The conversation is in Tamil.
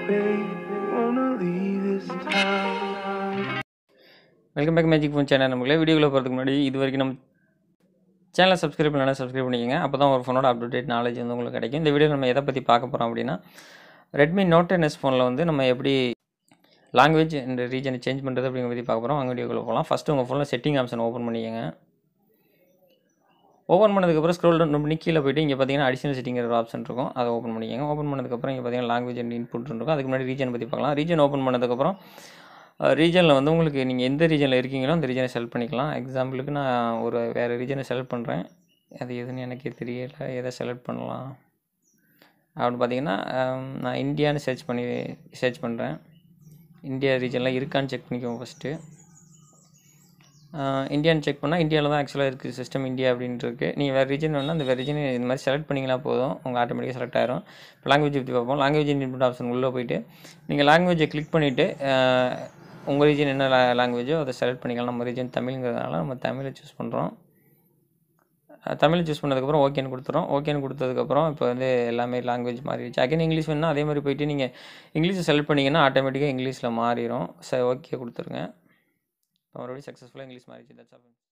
babe. Wanna leave this town. Welcome back magic phone channel நம்மளே வீடியோக்குள்ள போகிறதுக்கு முன்னாடி இது வரைக்கும் நம்ம சேனலை சப்ஸ்கிரைப் பண்ணலாம் சப்ஸ்கிரைப் பண்ணிக்கோங்க அப்போ தான் ஒரு ஃபோனோட அப்டேட் நாலேஜ் வந்து உங்களுக்கு கிடைக்கும் இந்த வீடியோ நம்ம எதை பற்றி பார்க்க போகிறோம் அப்படின்னா ரெட்மி நோட் டென் எஸ் ஃபோனில் வந்து நம்ம எப்படி லாங்குவேஜ் இந்த ரீஜனை சேஞ்ச் பண்ணுறது அப்படிங்கிற பற்றி பார்க்க போகிறோம் அங்கே வீடியோக்குள்ளே போகலாம் ஃபஸ்ட்டு உங்கள் ஃபோனில் செட்டிங் ஆப்ஷன் ஓப்பன் பண்ணிக்கோங்க ஓப்பன் பண்ணதுக்கப்புறம் ஸ்க்ரோல் டவுன் பண்ணி கீழே போயிட்டு இங்கே பார்த்தீங்கன்னா அடிஷனல் செட்டிங்கிற ஒரு ஆப்ஷன் இருக்கும் அதை ஓப்பன் பண்ணிக்கோங்க ஓப்பன் பண்ணதுக்கப்புறம் இங்கே பார்த்தீங்கன்னா லாங்குவேஜ் அண்ட் இன்புட் இருக்கும் அதுக்கு முன்னாடி ரீஜன் பற்றி பார்க்கலாம் ரீஜன் ஓப்பன் பண்ணதுக்கப்புறம் ரீஜனில் வந்து உங்களுக்கு நீங்கள் எந்த ரீஜனில் இருக்கீங்களோ அந்த ரீஜனை செலக்ட் பண்ணிக்கலாம் எக்ஸாம்பிளுக்கு நான் ஒரு வேறு ரீஜனை செலக்ட் பண்ணுறேன் அது எதுன்னு எனக்கே தெரியல எதை செலக்ட் பண்ணலாம் அப்படின்னு பார்த்தீங்கன்னா ஆம், நான் இந்தியான்னு சர்ச் பண்ணி சர்ச் பண்ணுறேன் இந்தியா ரீஜனில் இருக்கான்னு செக் பண்ணிக்கோங்க ஃபஸ்ட்டு இந்தியான்னு செக் பண்ணால் இந்தியாவில் தான் ஆக்சுவலாக இருக்குது சிஸ்டம் இந்தியா அப்படின்ட்டு இருக்கு நீங்கள் வேறு ரீஜன் வேணால் அந்த வேறு ரீஜன் இந்த மாதிரி செலக்ட் பண்ணிங்கன்னா போதும் உங்கள் ஆட்டோமேட்டிக்காக செலக்ட் ஆயிரும் இப்போ லாங்குவேஜ் பற்றி பார்ப்போம் லாங்குவேஜ் இன்புட் ஆப்ஷன் உள்ளே போயிட்டு நீங்கள் லாங்குவேஜை கிளிக் பண்ணிவிட்டு உங்கள் ரீஜன் என்ன லாங்குவேஜோ அதை செலக்ட் பண்ணிக்கலாம் நம்ம ரீஜன் தமிழ்ங்கிறதுனால நம்ம தமிழை சூஸ் பண்ணுறோம் தமிழ் சூஸ் பண்ணதுக்கப்புறம் ஓகேன்னு கொடுத்துறோம் ஓகேன்னு கொடுத்ததுக்கப்புறம் இப்போ வந்து எல்லாமே லாங்குவேஜ் மாறிடுச்சு அகைன் இங்கிலீஷ் வேணுன்னா அதே மாதிரி போயிட்டு நீங்கள் இங்கிலீஷை செலக்ட் பண்ணிங்கன்னா ஆட்டோமேட்டிக்காக இங்கிலீஷில் மாறிடும் சரி ஓகே கொடுத்துருங்க மறுபடியும் சக்ஸஸ்ஃபுல்லாக இங்கிலீஷ் மாறிடுச்சு தட்ஸ் ஆல்